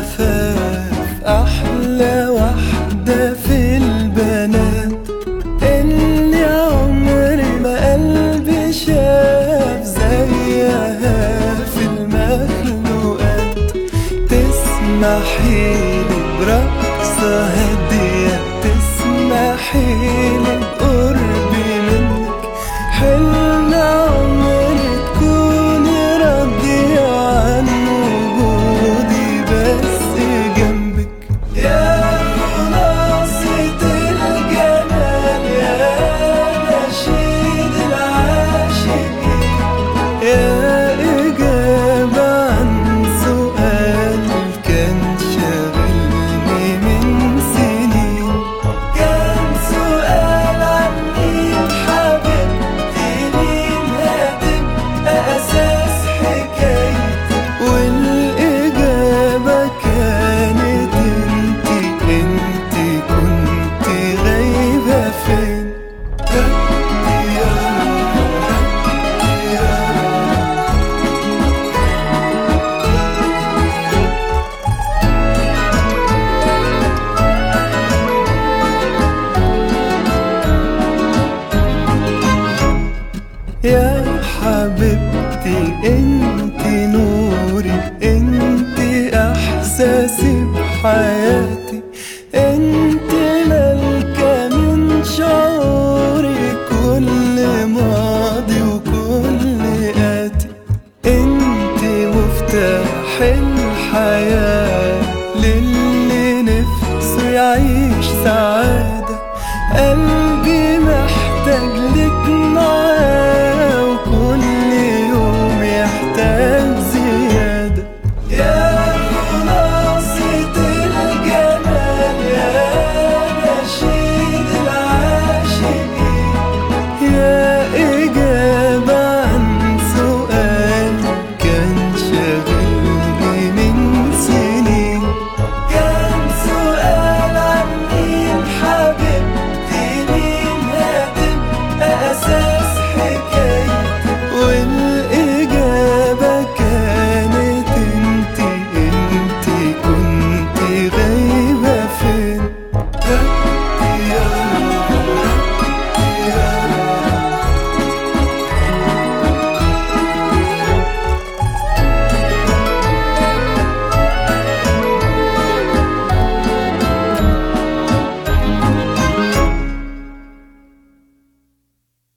عفاف أحلى واحدة في البنات اللي عمري ما قلبي شاف زيها في المخلوقات تسمحيلي برقصة هادية تسمحيلي بقربي منك حلم عمري تكوني راضية عن وجودي بس جنبك يا خلاصة الجمال يا نشيد العاشقين يا إجابة عن سؤال كان شاغلني من سنين كان سؤال عن مين حبيبتي مين هتبقى أساس حكايتي والإجابة كانت انتي انتي كنتي غايبة فين يا يا يا حبيبتي انت نوري انت احساسي بحياتي انت ملكة من شعوري كل ماضي وكل آتي انت مفتاح الحياة للي نفسه يعيش سعادة قلبي محتاج لك معاه